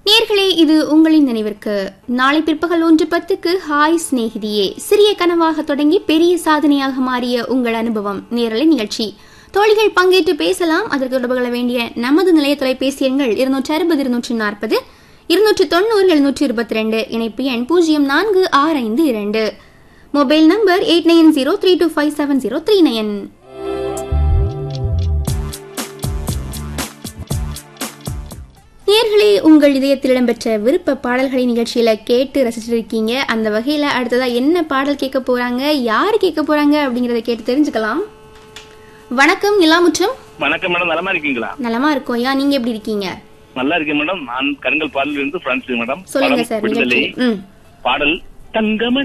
நேர்களே இது உங்களின் நினைவிற்கு நாளை பிற்பகல் ஒன்று பத்துக்கு ஹாய் சிநேகிதியே சிறிய கனவாக தொடங்கி பெரிய சாதனையாக மாறிய உங்கள் அனுபவம் நேரலை நிகழ்ச்சி தோழிகள் பங்கேற்று பேசலாம் அதற்கு தொடர்பு கொள்ள வேண்டிய நமது நிலைய தொலைபேசி எண்கள் இருநூற்றி அறுபது இருநூற்றி நாற்பது இருநூற்றி தொண்ணூறு எழுநூற்றி இருபத்தி ரெண்டு இணைப்பு எண் பூஜ்ஜியம் நான்கு ஆறு ஐந்து இரண்டு mobile number eight nine zero three two five seven zero three nine நேர்களே உங்கள் இதயத்தில் இடம்பெற்ற விருப்ப பாடல்களை நிகழ்ச்சியில கேட்டு ரசிச்சிட்டு இருக்கீங்க அந்த வகையில அடுத்ததா என்ன பாடல் கேட்க போறாங்க யாரு கேட்க போறாங்க அப்படிங்கறத கேட்டு தெரிஞ்சுக்கலாம் வணக்கம் நிலாமுற்றம் வணக்கம் மேடம் நலமா இருக்கீங்களா நலமா இருக்கோம் ஐயா நீங்க எப்படி இருக்கீங்க நல்லா இருக்கேன் மேடம் நான் கருங்கல் பாடலில் இருந்து பிரான்ஸ் மேடம் சொல்லுங்க படம் சார் விடுதலை நிகழ்ச்சி ம் பாடல் தங்கமணி